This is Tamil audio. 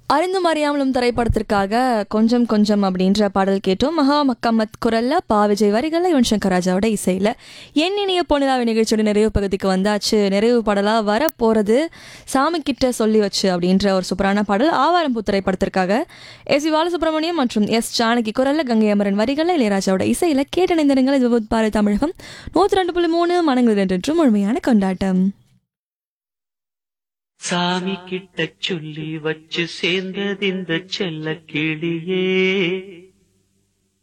அறிந்தும் அறியாமலும் திரைப்படத்திற்காக கொஞ்சம் கொஞ்சம் அப்படின்ற பாடல் கேட்டோம் மகா மக்கம்மத் குரல்ல பா விஜய் வரிகள்ல யுவன் சங்கர் ராஜாவோட இசையில என் இனிய பொன்னிலாவை நிகழ்ச்சியோட நிறைவு பகுதிக்கு வந்தாச்சு நிறைவு பாடலா வர போறது சாமி கிட்ட சொல்லி வச்சு அப்படின்ற ஒரு சூப்பரான பாடல் ஆவாரம்பூ திரைப்படத்திற்காக எஸ் வி பாலசுப்ரமணியம் மற்றும் எஸ் ஜானகி குரல்ல கங்கை அமரன் வரிகள்ல இளையராஜாவோட இசையில கேட்டணிந்திருங்கள் இது பாரு தமிழகம் நூத்தி ரெண்டு புள்ளி மூணு மனங்கள் ரெண்டு முழுமையான கொண்டாட்டம் சாமி கிட்ட சொல்லி வச்சு சேர்ந்தது இந்த செல்ல கிளியே